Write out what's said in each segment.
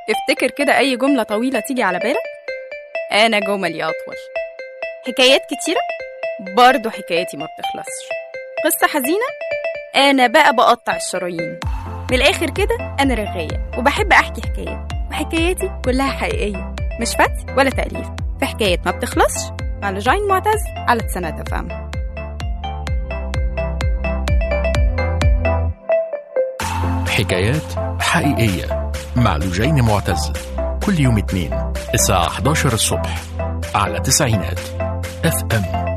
افتكر كده أي جملة طويلة تيجي على بالك أنا جملي أطول حكايات كتيرة برضه حكاياتي ما بتخلصش قصة حزينة أنا بقى بقطع الشرايين من الآخر كده أنا رغاية وبحب أحكي حكايات وحكاياتي كلها حقيقية مش فتي ولا تأليف في حكايات ما بتخلصش مع لجين معتز على تسنة فهم حكايات حقيقية مع لجين معتز كل يوم اثنين الساعة 11 الصبح على تسعينات اف ام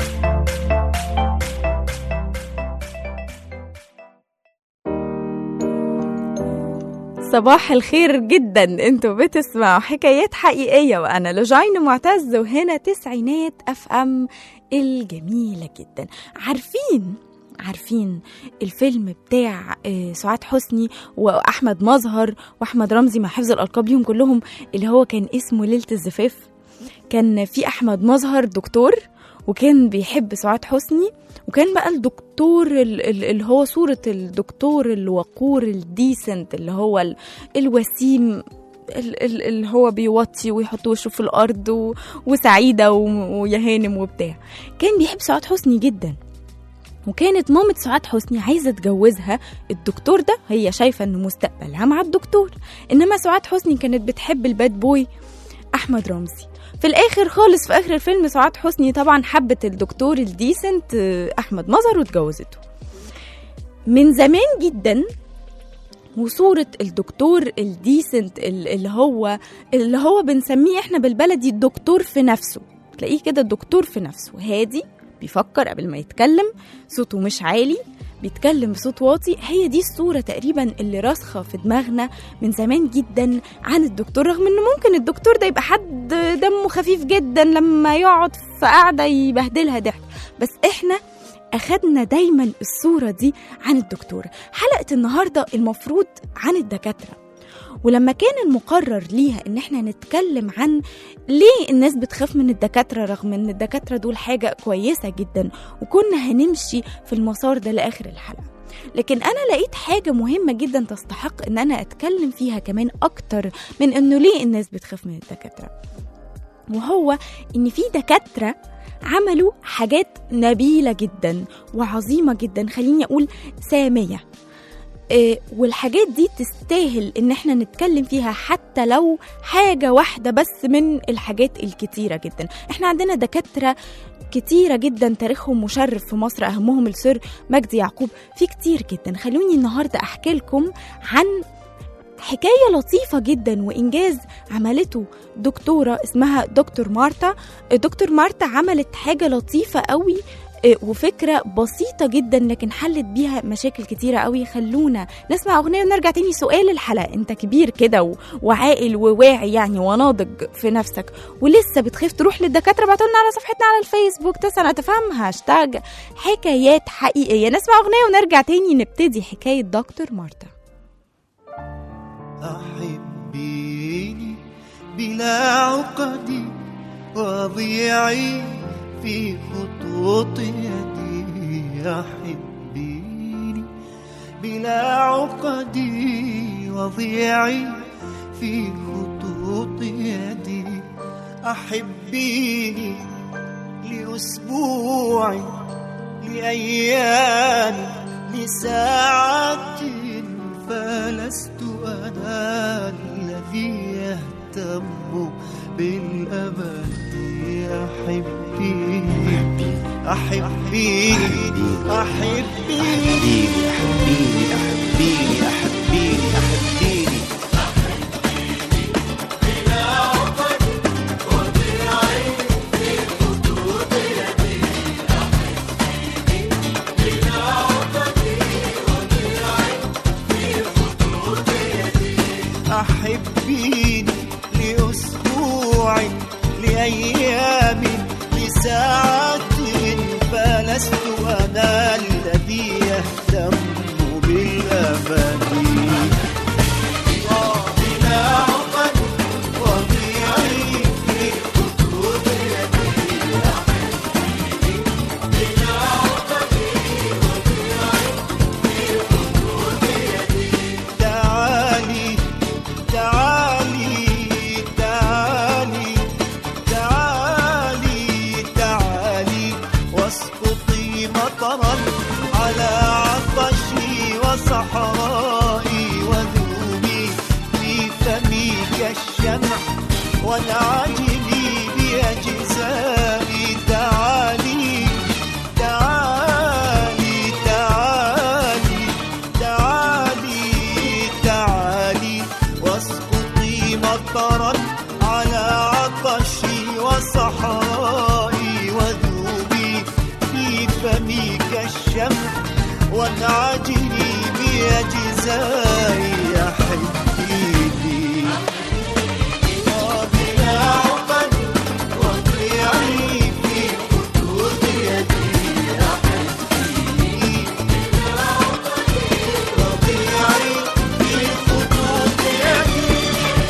صباح الخير جدا انتوا بتسمعوا حكايات حقيقية وانا لجين معتز وهنا تسعينات اف ام الجميلة جدا عارفين عارفين الفيلم بتاع آه، سعاد حسني واحمد مظهر واحمد رمزي مع حفظ الالقاب ليهم كلهم اللي هو كان اسمه ليله الزفاف كان في احمد مظهر دكتور وكان بيحب سعاد حسني وكان بقى الدكتور ال- ال- اللي هو صورة الدكتور الوقور الديسنت اللي هو ال- الوسيم ال- ال- اللي هو بيوطي ويحط وشه في الأرض و- وسعيدة و- ويا هانم وبتاع كان بيحب سعاد حسني جدا وكانت مامة سعاد حسني عايزة تجوزها الدكتور ده هي شايفة إن مستقبلها مع الدكتور إنما سعاد حسني كانت بتحب الباد بوي أحمد رمزي في الاخر خالص في اخر الفيلم سعاد حسني طبعا حبت الدكتور الديسنت آه، احمد مظهر واتجوزته من زمان جدا وصورة الدكتور الديسنت ال- اللي هو اللي هو بنسميه احنا بالبلدي الدكتور في نفسه تلاقيه كده الدكتور في نفسه هادي بيفكر قبل ما يتكلم صوته مش عالي بيتكلم بصوت واطي هي دي الصورة تقريبا اللي راسخة في دماغنا من زمان جدا عن الدكتور رغم انه ممكن الدكتور ده يبقى حد دمه خفيف جدا لما يقعد في قعدة يبهدلها ضحك بس احنا أخدنا دايما الصورة دي عن الدكتور حلقة النهاردة المفروض عن الدكاترة ولما كان المقرر ليها ان احنا نتكلم عن ليه الناس بتخاف من الدكاترة رغم ان الدكاترة دول حاجة كويسة جدا وكنا هنمشي في المسار ده لآخر الحلقة لكن انا لقيت حاجة مهمة جدا تستحق ان انا اتكلم فيها كمان اكتر من انه ليه الناس بتخاف من الدكاترة وهو ان في دكاترة عملوا حاجات نبيلة جدا وعظيمة جدا خليني اقول سامية إيه، والحاجات دي تستاهل ان احنا نتكلم فيها حتى لو حاجة واحدة بس من الحاجات الكتيرة جدا احنا عندنا دكاترة كتيرة جدا تاريخهم مشرف في مصر أهمهم السر مجدي يعقوب في كتير جدا خلوني النهاردة أحكي لكم عن حكاية لطيفة جدا وإنجاز عملته دكتورة اسمها دكتور مارتا دكتور مارتا عملت حاجة لطيفة قوي آه، وفكرة بسيطة جدا لكن حلت بيها مشاكل كتيرة قوي خلونا نسمع أغنية ونرجع تاني سؤال الحلقة أنت كبير كده و- وعاقل وواعي يعني وناضج في نفسك ولسه بتخاف تروح للدكاترة بعتولنا على صفحتنا على الفيسبوك تسأل تفهم هاشتاج حكايات حقيقية نسمع أغنية ونرجع تاني نبتدي حكاية دكتور مارتا أحبيني بلا عقد وضيعي في خطوط يدي أحبيني بلا عقد وضيعي في خطوط يدي أحبيني لأسبوع لأيام لساعات فلست أنا الذي يهتم بالأبد أحبيني أحبيني أحبيني أحبيني أحبيني أحبيني أحبيني أحبيني لأسبوع لأيام لساعات فلست أنا الذي يهتم بالأبد بلا عقد وضيعي في خطوط يدي تعالي تعالي مطرا على عطشي وصحائي وذوبي في فمي كالشمع وانعجلي بأجزائي أحبيني بلا عقد وضيعي في خدود يدي أحبيني وضيعي في خدود يدي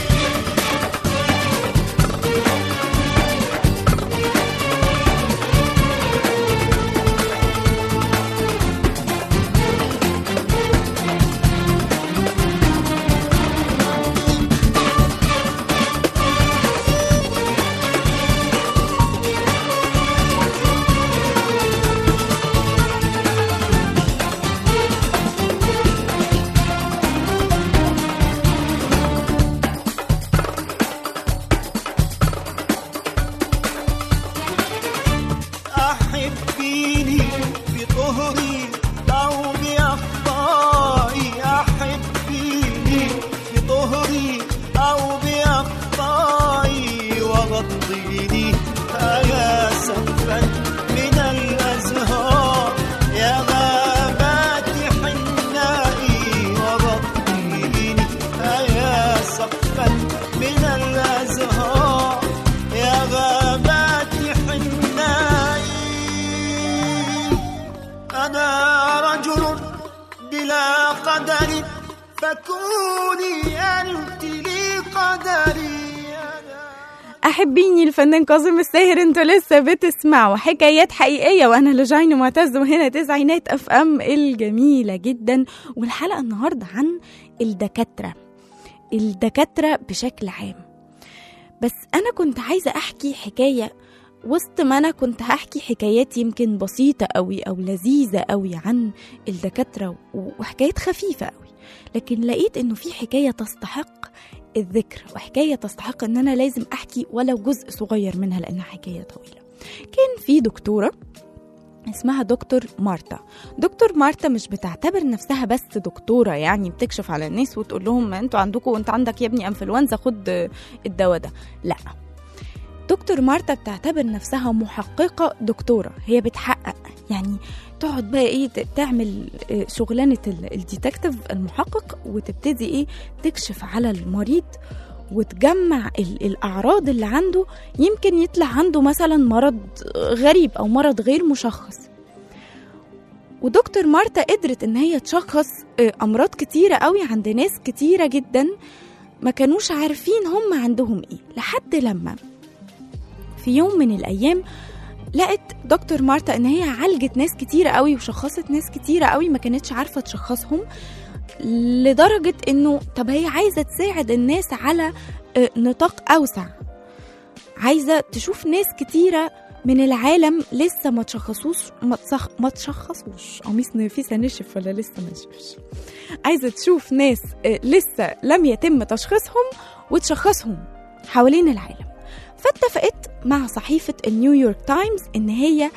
أحبيني بطهري أو بأخطائي أحبيني بطهري أو بأخطائي وغطيني يا سقفا من الأزهار يا غابات حنائي وغطيني يا سقفا من الأزهار يا غابات حنائي أنا رجل بلا قدر فكوني أنت لي قدري أنا أحبيني الفنان كاظم الساهر انتوا لسه بتسمعوا حكايات حقيقية وأنا لجين معتز وهنا تسعينات أف أم الجميلة جدا والحلقة النهاردة عن الدكاترة الدكاترة بشكل عام بس أنا كنت عايزة أحكي حكاية وسط ما أنا كنت هحكي حكايات يمكن بسيطة أوي أو لذيذة أوي عن الدكاترة وحكايات خفيفة أوي لكن لقيت إنه في حكاية تستحق الذكر وحكاية تستحق إن أنا لازم أحكي ولو جزء صغير منها لأنها حكاية طويلة كان في دكتورة اسمها دكتور مارتا دكتور مارتا مش بتعتبر نفسها بس دكتورة يعني بتكشف على الناس وتقول لهم ما انتوا عندكم وانت عندك يا ابني انفلونزا خد الدواء ده لا دكتور مارتا بتعتبر نفسها محققة دكتورة هي بتحقق يعني تقعد بقى ايه ت- تعمل آه، شغلانة ال- الديتكتيف المحقق وتبتدي ايه تكشف على المريض وتجمع ال- الأعراض اللي عنده يمكن يطلع عنده مثلا مرض غريب أو مرض غير مشخص ودكتور مارتا قدرت ان هي تشخص آه، امراض كتيره قوي عند ناس كتيره جدا ما كانوش عارفين هم عندهم ايه لحد لما في يوم من الايام لقت دكتور مارتا ان هي عالجت ناس كتيره قوي وشخصت ناس كتيره قوي ما كانتش عارفه تشخصهم لدرجه انه طب هي عايزه تساعد الناس على آه، نطاق اوسع عايزه تشوف ناس كتيره من العالم لسه ما تشخصوش ما, تشخ... ما تشخصوش قميص نفيسه نشف ولا لسه ما نشفش عايزه تشوف ناس آه، لسه لم يتم تشخيصهم وتشخصهم حوالين العالم فاتفقت مع صحيفه النيويورك تايمز ان هي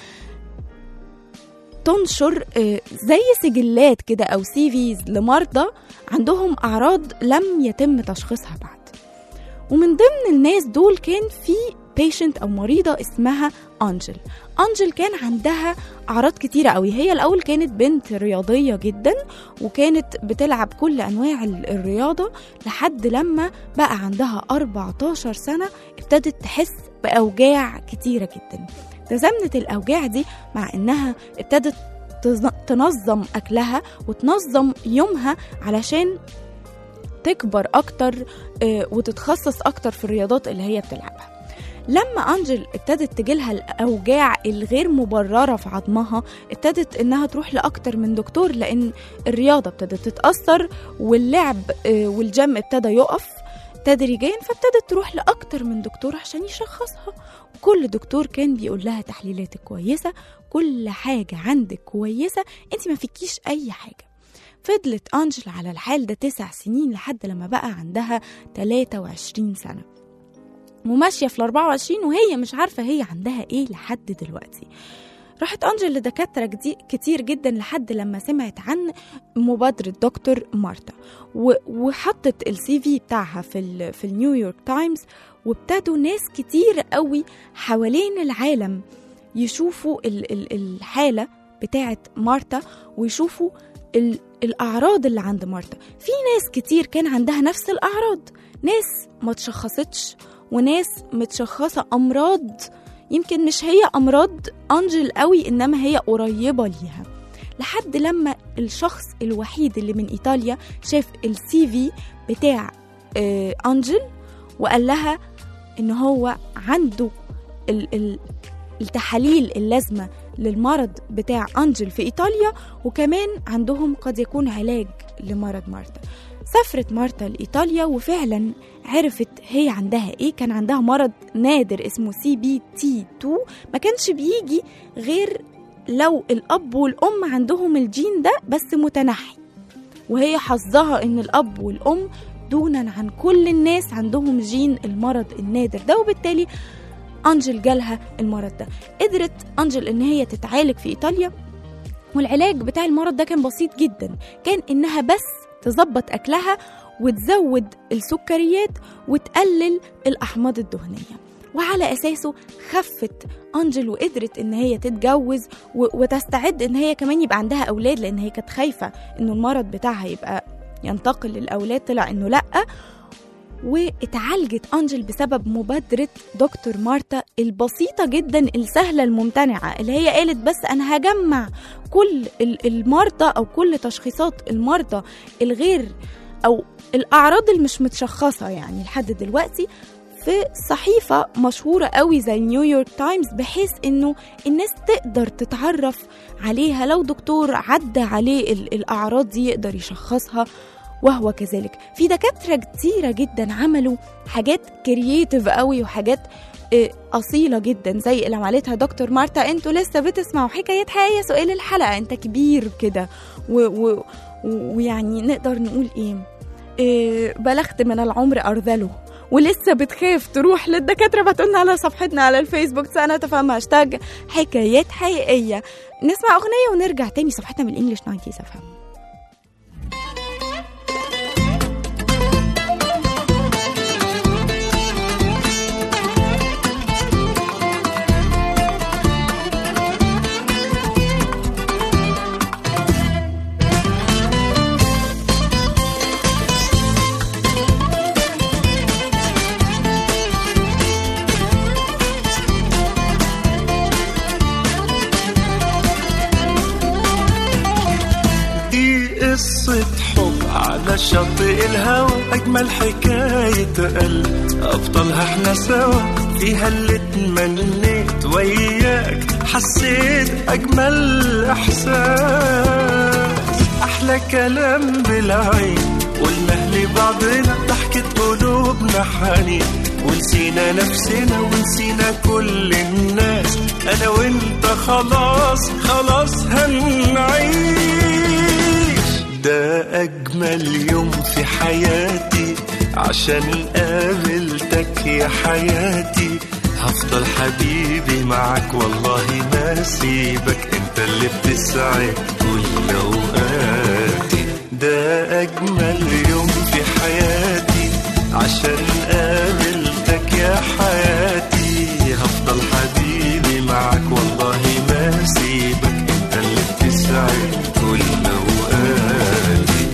تنشر آه، زي سجلات كده او سي فيز لمرضى عندهم اعراض لم يتم تشخيصها بعد ومن ضمن الناس دول كان في بيشنت او مريضه اسمها انجل انجل كان عندها اعراض كتيره قوي هي الاول كانت بنت رياضيه جدا وكانت بتلعب كل انواع ال- الرياضه لحد لما بقى عندها 14 سنه ابتدت تحس باوجاع كتيره جدا تزامنت الاوجاع دي مع انها ابتدت تز- تنظم اكلها وتنظم يومها علشان تكبر اكتر آه، وتتخصص اكتر في الرياضات اللي هي بتلعبها لما انجل ابتدت تجيلها الاوجاع الغير مبرره في عظمها ابتدت انها تروح لاكتر من دكتور لان الرياضه ابتدت تتاثر واللعب آه، والجيم ابتدى يقف تدريجيا فابتدت تروح لاكتر من دكتور عشان يشخصها وكل دكتور كان بيقول لها تحليلاتك كويسه كل حاجه عندك كويسه انت ما فيكيش اي حاجه فضلت أنجل على الحال ده تسع سنين لحد لما بقى عندها 23 سنة وماشية في ال 24 وهي مش عارفة هي عندها ايه لحد دلوقتي راحت أنجل لدكاترة جدي- كتير جدا لحد لما سمعت عن مبادرة دكتور مارتا و- وحطت السي في بتاعها في, ال في النيويورك تايمز وابتدوا ناس كتير قوي حوالين العالم يشوفوا ال ال الحالة بتاعت مارتا ويشوفوا ال الأعراض اللي عند مارتا في ناس كتير كان عندها نفس الأعراض ناس ما تشخصتش وناس متشخصة أمراض يمكن مش هي أمراض أنجل قوي إنما هي قريبة ليها لحد لما الشخص الوحيد اللي من إيطاليا شاف السي في بتاع آه، أنجل وقال لها إن هو عنده ال ال التحاليل اللازمة للمرض بتاع أنجل في إيطاليا وكمان عندهم قد يكون علاج لمرض مارتا سافرت مارتا لإيطاليا وفعلا عرفت هي عندها إيه كان عندها مرض نادر اسمه سي بي تي 2 ما كانش بيجي غير لو الأب والأم عندهم الجين ده بس متنحي وهي حظها إن الأب والأم دونا عن كل الناس عندهم جين المرض النادر ده وبالتالي أنجل جالها المرض ده قدرت أنجل إن هي تتعالج في إيطاليا والعلاج بتاع المرض ده كان بسيط جدا كان إنها بس تظبط أكلها وتزود السكريات وتقلل الأحماض الدهنية وعلى أساسه خفت أنجل وقدرت إن هي تتجوز و- وتستعد إن هي كمان يبقى عندها أولاد لأن هي كانت خايفة إنه المرض بتاعها يبقى ينتقل للأولاد طلع إنه لأ واتعالجت أنجل بسبب مبادرة دكتور مارتا البسيطة جدا السهلة الممتنعة اللي هي قالت بس أنا هجمع كل ال- المرضى أو كل تشخيصات المرضى الغير أو الأعراض اللي مش متشخصة يعني لحد دلوقتي في صحيفة مشهورة قوي زي نيويورك تايمز بحيث انه الناس تقدر تتعرف عليها لو دكتور عدى عليه ال- الأعراض دي يقدر يشخصها وهو كذلك في دكاترة كتيرة جدا عملوا حاجات كرييتيف قوي وحاجات آه، أصيلة جدا زي اللي عملتها دكتور مارتا انتوا لسه بتسمعوا حكايات حقيقية سؤال الحلقة انت كبير كده و- و- و- ويعني نقدر نقول ايه إيه بلغت من العمر أرذله ولسه بتخاف تروح للدكاترة بتقولنا على صفحتنا على الفيسبوك سنة تفهم هاشتاج حكايات حقيقية نسمع أغنية ونرجع تاني صفحتنا من الإنجليش 90 تفهم دي قصة حب على شاطئ الهوى أجمل حكاية قلب أبطالها احنا سوا فيها اللي اتمنيت وياك حسيت أجمل إحساس أحلى كلام بالعين قلنا لبعضنا ضحكة قلوبنا حنين ونسينا نفسنا ونسينا كل الناس أنا وأنت خلاص خلاص هنعيش ده أجمل يوم في حياتي عشان قابلتك يا حياتي هفضل حبيبي معاك والله ما سيبك انت اللي بتسعد كل اوقاتي ده اجمل يوم في حياتي عشان قابلتك يا حياتي هفضل حبيبي معاك والله ما سيبك انت اللي بتسعد كل اوقاتي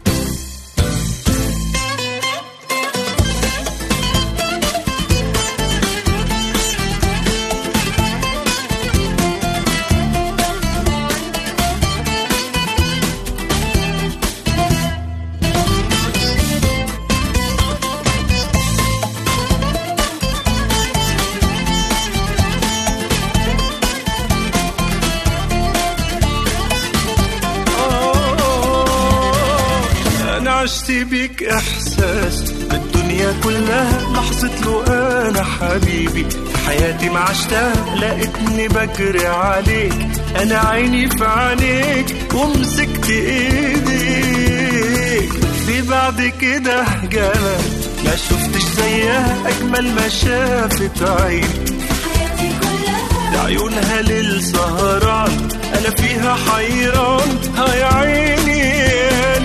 انا عشت بيك احساس بالدنيا كلها لحظة له انا حبيبي في حياتي ما عشتها لقيتني بجري عليك انا عيني في عينيك ومسكت ايديك في بعد كده جمال ما شفتش زيها اجمل ما شافت عين ده عيونها للسهران انا فيها حيران هاي عيني يا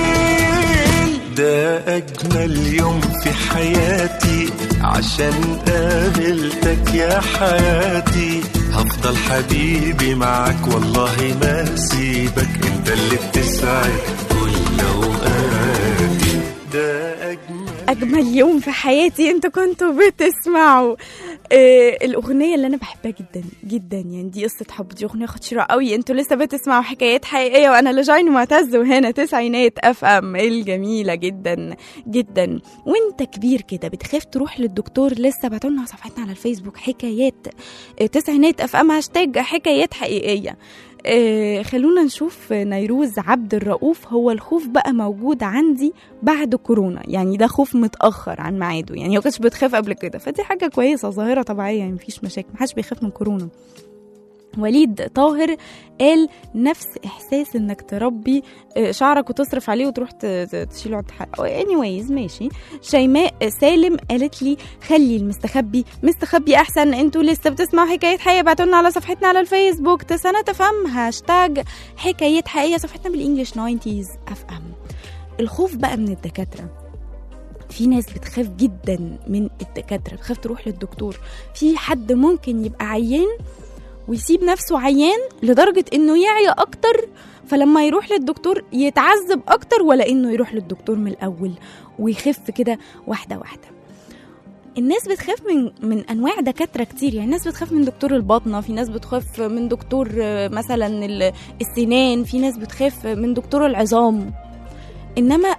ليل ده اجمل يوم في حياتي عشان قابلتك يا حياتي هفضل حبيبي معاك والله ما سيبك انت اللي بتسعد كل اوقاتي ده اجمل اجمل يوم في حياتي انتوا كنتوا بتسمعوا آه الاغنيه اللي انا بحبها جدا جدا يعني دي قصه حب دي اغنيه خطيره قوي انتوا لسه بتسمعوا حكايات حقيقيه وانا لجين معتز وهنا تسعينات اف ام الجميله جدا جدا وانت كبير كده بتخاف تروح للدكتور لسه بعتوا لنا على صفحتنا على الفيسبوك حكايات آه، تسعينات اف ام هاشتاج حكايات حقيقيه آه، خلونا نشوف نيروز عبد الرؤوف هو الخوف بقى موجود عندي بعد كورونا يعني ده خوف متاخر عن ميعاده يعني هو كانش بتخاف قبل كده فدي حاجه كويسه ظاهره طبيعيه يعني مفيش مشاكل محدش بيخاف من كورونا وليد طاهر قال نفس احساس انك تربي آه، شعرك وتصرف عليه وتروح ت- ت- تشيله عند حق anyways ماشي شيماء سالم قالت لي خلي المستخبي مستخبي احسن انتوا لسه بتسمعوا حكايه حقيقيه بعتوا لنا على صفحتنا على الفيسبوك تسنة اف ام هاشتاج حكايات حقيقيه صفحتنا بالانجلش 90s اف ام الخوف بقى من الدكاتره في ناس بتخاف جدا من الدكاتره بتخاف تروح للدكتور في حد ممكن يبقى عيان ويسيب نفسه عيان لدرجة انه يعيا اكتر فلما يروح للدكتور يتعذب اكتر ولا انه يروح للدكتور من الاول ويخف كده واحدة واحدة الناس بتخاف من من انواع دكاتره كتير يعني ناس بتخاف من دكتور الباطنه في ناس بتخاف من دكتور آه، مثلا ال- السنان في ناس بتخاف من دكتور العظام انما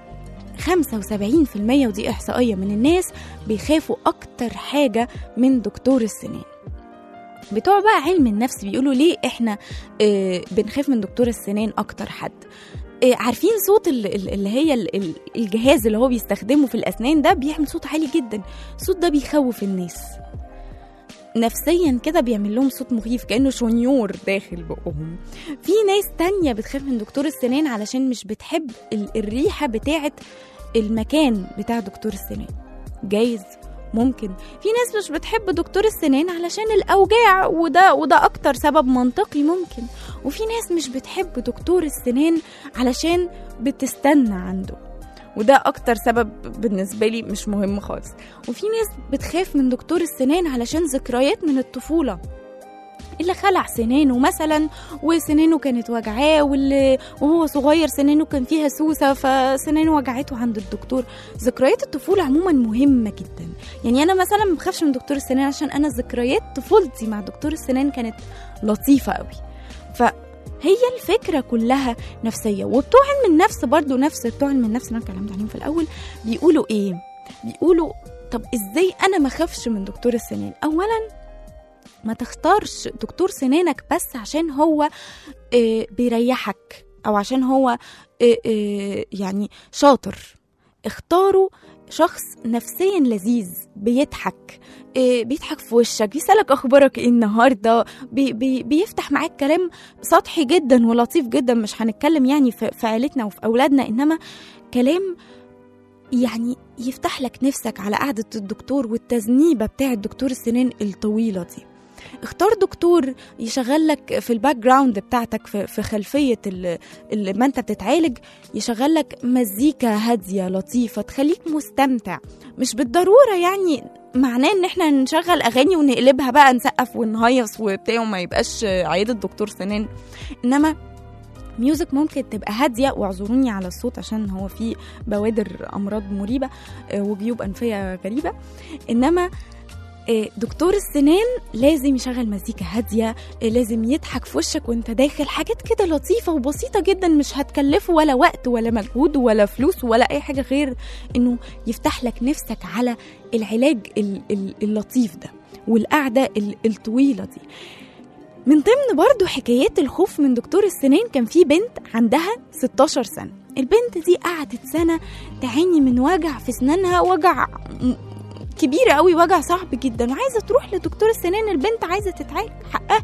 75% ودي احصائيه من الناس بيخافوا اكتر حاجه من دكتور السنان بتوع بقى علم النفس بيقولوا ليه احنا آه بنخاف من دكتور السنان اكتر حد آه عارفين صوت ال- ال- اللي هي ال- ال- الجهاز اللي هو بيستخدمه في الاسنان ده بيعمل صوت عالي جدا الصوت ده بيخوف الناس نفسيا كده بيعمل لهم صوت مخيف كانه شنيور داخل بقهم في ناس تانية بتخاف من دكتور السنان علشان مش بتحب ال- الريحة بتاعة المكان بتاع دكتور السنان جايز ممكن في ناس مش بتحب دكتور السنان علشان الأوجاع وده وده أكتر سبب منطقي ممكن وفي ناس مش بتحب دكتور السنان علشان بتستنى عنده وده أكتر سبب بالنسبة لي مش مهم خالص وفي ناس بتخاف من دكتور السنان علشان ذكريات من الطفولة اللي خلع سنانه مثلا وسنانه كانت وجعاه واللي وهو صغير سنانه كان فيها سوسه فسنانه وجعته عند الدكتور ذكريات الطفوله عموما مهمه جدا يعني انا مثلا ما بخافش من دكتور السنان عشان انا ذكريات طفولتي مع دكتور السنان كانت لطيفه قوي فهي الفكره كلها نفسيه وبتوع علم النفس برضو نفس بتوع علم النفس اللي انا اتكلمت عليهم في الاول بيقولوا ايه بيقولوا طب ازاي انا ما اخافش من دكتور السنان اولا ما تختارش دكتور سنانك بس عشان هو آه، بيريحك او عشان هو آه، آه، يعني شاطر اختاروا شخص نفسيا لذيذ بيضحك آه، بيضحك في وشك بيسألك اخبارك ايه النهارده بي بي بيفتح معاك كلام سطحي جدا ولطيف جدا مش هنتكلم يعني في في عيلتنا وفي اولادنا انما كلام يعني يفتح لك نفسك على قعدة الدكتور والتذنيبة بتاعة دكتور السنان الطويلة دي اختار دكتور يشغل لك في الباك جراوند بتاعتك في, في خلفية ال- اللي ما انت بتتعالج يشغل لك مزيكا هادية لطيفة تخليك مستمتع مش بالضرورة يعني معناه ان احنا نشغل اغاني ونقلبها بقى نسقف ونهيص وبتاع وما يبقاش عيادة دكتور سنان انما ميوزك ممكن تبقى هادية واعذروني على الصوت عشان هو فيه بوادر أمراض مريبة آه، وجيوب أنفية غريبة إنما آه، دكتور السنان لازم يشغل مزيكا هادية آه، لازم يضحك في وشك وانت داخل حاجات كده لطيفة وبسيطة جدا مش هتكلفه ولا وقت ولا مجهود ولا فلوس ولا أي حاجة غير إنه يفتح لك نفسك على العلاج ال- ال- اللطيف ده والقعدة ال- الطويلة دي من ضمن برضو حكايات الخوف من دكتور السنان كان في بنت عندها 16 سنة البنت دي قعدت سنة تعاني من وجع في سنانها وجع م- كبير قوي وجع صعب جدا وعايزة تروح لدكتور السنان البنت عايزة تتعالج حقها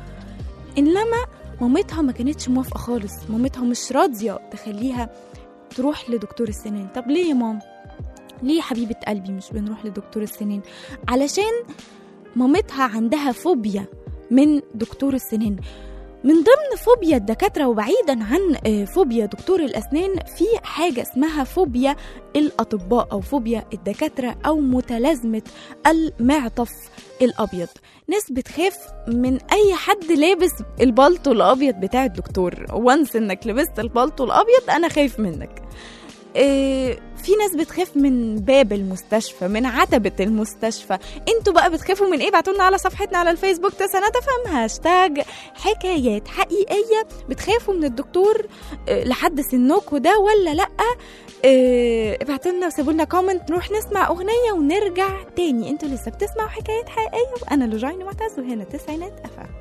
إنما مامتها ما كانتش موافقة خالص مامتها مش راضية تخليها تروح لدكتور السنان طب ليه يا مام ليه يا حبيبة قلبي مش بنروح لدكتور السنان علشان مامتها عندها فوبيا من دكتور السنان من ضمن فوبيا الدكاترة وبعيدا عن آه، فوبيا دكتور الأسنان في حاجة اسمها فوبيا الأطباء أو فوبيا الدكاترة أو متلازمة المعطف الأبيض ناس بتخاف من أي حد لابس البلطو الأبيض بتاع الدكتور وانس إنك لبست البلطو الأبيض أنا خايف منك إيه، في ناس بتخاف من باب المستشفى من عتبة المستشفى انتوا بقى بتخافوا من ايه بعتولنا على صفحتنا على الفيسبوك تسنة تفهم هاشتاج حكايات حقيقية بتخافوا من الدكتور إيه، لحد سنكوا ده ولا لأ إيه، ابعتوا لنا وسيبوا لنا كومنت نروح نسمع اغنية ونرجع تاني انتوا لسه بتسمعوا حكايات حقيقية وانا لوجين معتز وهنا تسعينات افهم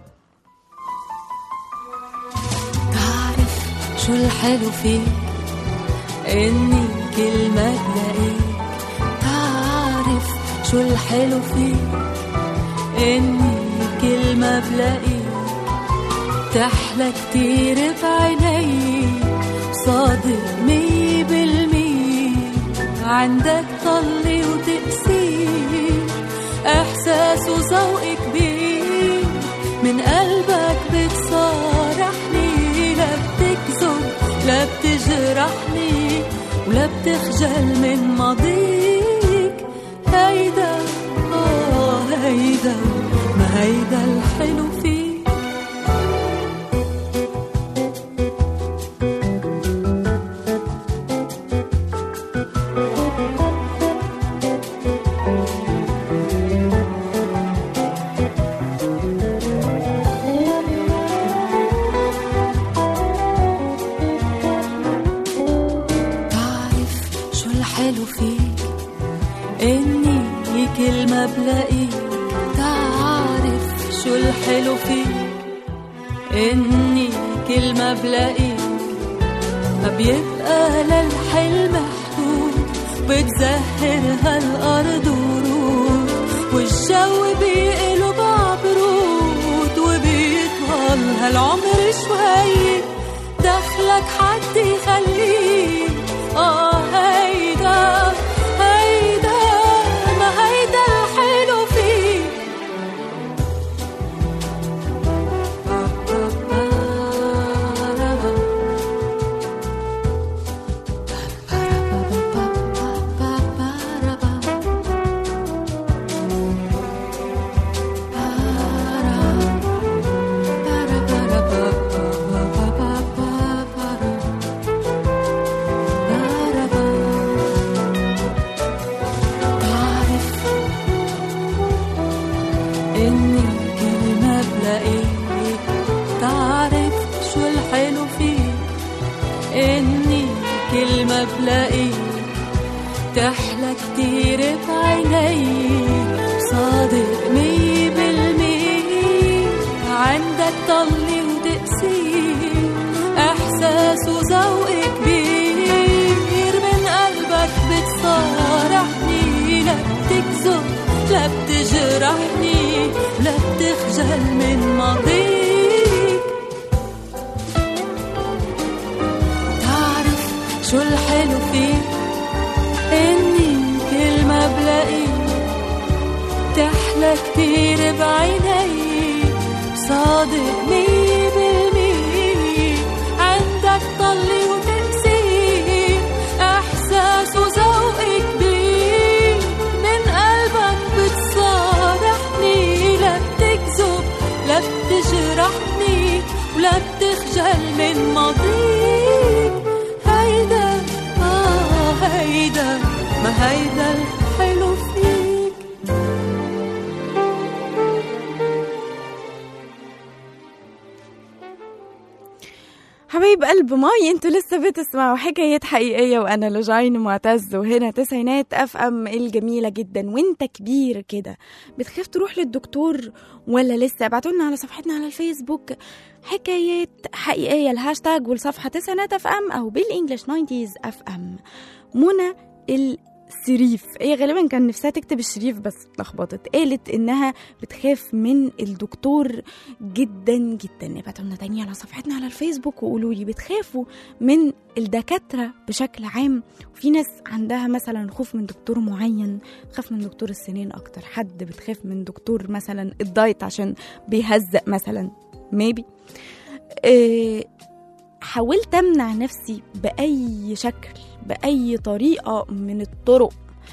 تعرف شو الحلو فيك اني كلمة تلاقيك تعرف شو الحلو فيك اني كلمة بلاقيك تحلى كتير بعيني صادق مية بالمية عندك طلي وتقسيم احساس وذوق كبير من قلبك بتصارحني لا بتكذب لا بتجرحني ولا بتخجل من ماضيك هيدا آه هيدا ما هيدا الحلو فيك تعرف شو الحلو فيك اني كلمة بلاقيك تعرف شو الحلو فيك اني كلمة بلاقيك ما بيبقى للحلم حدود بتزهر هالارض ورود والجو بيقلب عبرود وبيطول هالعمر شوي دخلك حد يخليك اه هيدا هيدا ما هيدا الحلو فيك تعرف إني كلمة بلاقيك تعرف شو الحلو فيك إني كلمة بلاقيك تحلى كتير بعينيك صادق مية بالمية عندك طلي وتقسيم إحساس وذوق كبير من قلبك بتصارحني لا بتكذب لا بتجرحني لا بتخجل من ماضيك تعرف شو الحلو فيك اني كلمة بلاقيك تحلى كتير بعينيك صادق مية بالمية عندك طلي وتقسيم احساس وذوق كبير من قلبك بتصارحني لا بتكذب لا بتجرحني ولا بتخجل من ماضيك هيدا آه هيدا ما هيدا الحلو فيك حبايب قلب ماي انتوا لسه بتسمعوا حكايات حقيقية وانا لوجين معتز وهنا تسعينات اف ام الجميلة جدا وانت كبير كده بتخاف تروح للدكتور ولا لسه ابعتولنا على صفحتنا على الفيسبوك حكايات حقيقية الهاشتاج والصفحة تسعينات اف ام او بالانجلش 90 اف ام منى شريف هي غالبا كان نفسها تكتب الشريف بس اتلخبطت قالت انها بتخاف من الدكتور جدا جدا ابعتوا لنا تاني على صفحتنا على الفيسبوك وقولوا لي بتخافوا من الدكاترة بشكل عام وفي ناس عندها مثلا خوف من دكتور معين تخاف من دكتور السنين اكتر حد بتخاف من دكتور مثلا الدايت عشان بيهزق مثلا ميبي إيه حاولت امنع نفسي باي شكل باي طريقه من الطرق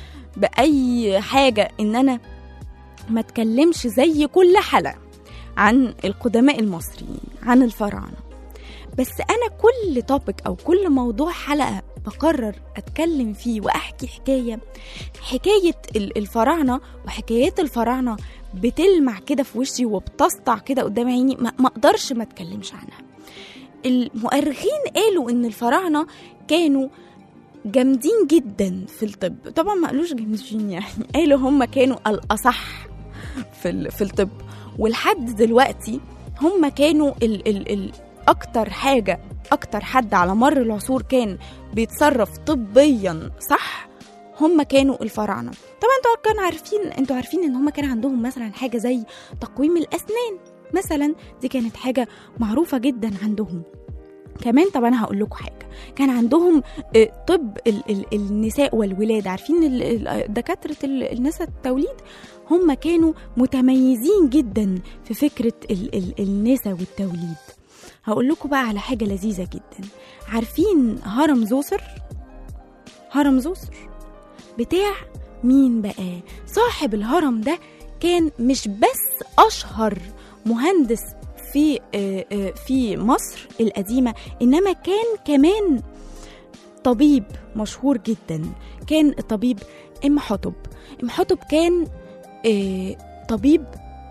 باي حاجه ان انا ما اتكلمش زي كل حلقه عن القدماء المصريين عن الفراعنه بس انا كل توبيك او كل موضوع حلقه بقرر اتكلم فيه واحكي حكايه حكايه ال- الفراعنه وحكايات الفراعنه بتلمع كده في وشي وبتسطع كده قدام عيني ما ما اقدرش ما اتكلمش عنها المؤرخين قالوا ان الفراعنه كانوا جامدين جدا في الطب طبعا ما قالوش جامدين يعني قالوا هم كانوا الاصح في ال- في الطب ولحد دلوقتي هم كانوا ال ال ال اكتر حاجه اكتر حد على مر العصور كان بيتصرف طبيا صح هم كانوا الفراعنه طبعا انتوا كانوا عارفين انتوا عارفين ان هم كان عندهم مثلا حاجه زي تقويم الاسنان مثلا دي كانت حاجه معروفه جدا عندهم كمان طب انا هقول لكم حاجه كان عندهم آه، طب ال ال النساء والولاده عارفين ال- ال- دكاتره ال- النساء التوليد هم كانوا متميزين جدا في فكره ال ال النساء والتوليد هقول لكم بقى على حاجه لذيذه جدا عارفين هرم زوسر هرم زوسر بتاع مين بقى صاحب الهرم ده كان مش بس اشهر مهندس في آه، آه، في مصر القديمه انما كان كمان طبيب مشهور جدا كان الطبيب ام حطب ام حطب كان آه، طبيب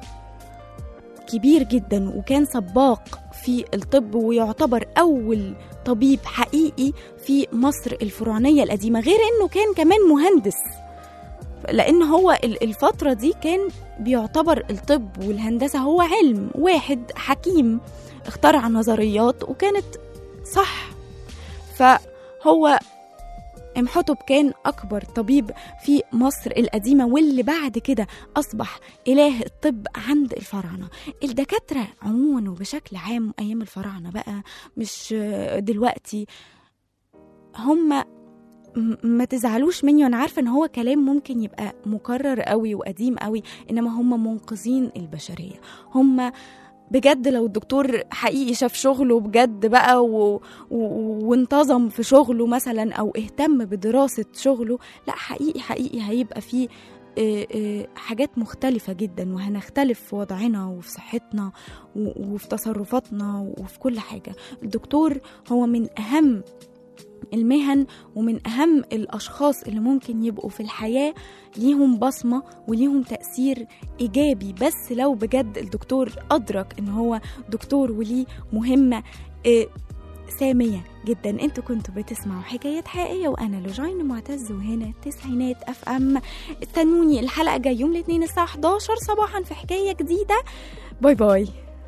كبير جدا وكان سباق في الطب ويعتبر اول طبيب حقيقي في مصر الفرعونيه القديمه غير انه كان كمان مهندس لان هو ال- الفتره دي كان بيعتبر الطب والهندسه هو علم واحد حكيم اخترع نظريات وكانت صح فهو امحطب كان أكبر طبيب في مصر القديمة واللي بعد كده أصبح إله الطب عند الفراعنة الدكاترة عموما وبشكل عام أيام الفراعنة بقى مش آه، دلوقتي هم م- ما تزعلوش مني وانا عارفه ان هو كلام ممكن يبقى مكرر قوي وقديم قوي انما هم منقذين البشريه هم بجد لو الدكتور حقيقي شاف شغله بجد بقى و... و... وانتظم في شغله مثلا او اهتم بدراسه شغله لا حقيقي حقيقي هيبقى فيه آه، آه، حاجات مختلفة جدا وهنختلف في وضعنا وفي صحتنا و- وفي تصرفاتنا وفي كل حاجة الدكتور هو من أهم المهن ومن أهم الأشخاص اللي ممكن يبقوا في الحياة ليهم بصمة وليهم تأثير إيجابي بس لو بجد الدكتور أدرك إن هو دكتور وليه مهمة آه، سامية جدا انتوا كنتوا بتسمعوا حكايات حقيقية وانا لوجين معتز وهنا تسعينات اف ام استنوني الحلقة جاية يوم الاثنين الساعة 11 صباحا في حكاية جديدة باي باي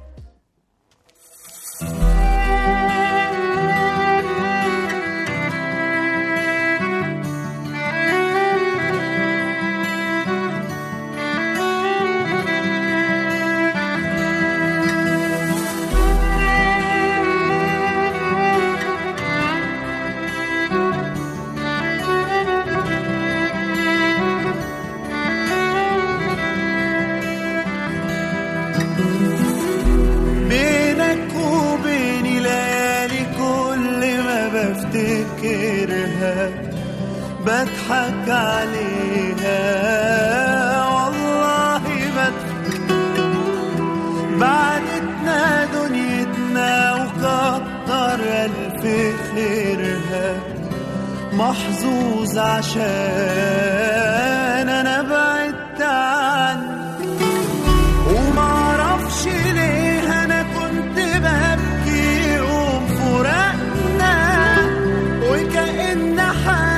بينك وبيني ليالي كل ما بفتكرها بضحك عليها والله بضحك بعدتنا دنيتنا وكتر ألف خيرها محظوظ عشان أنا بعدت عنك ومعرفش ليه انا كنت ببكي يوم فراقنا وكأن حالي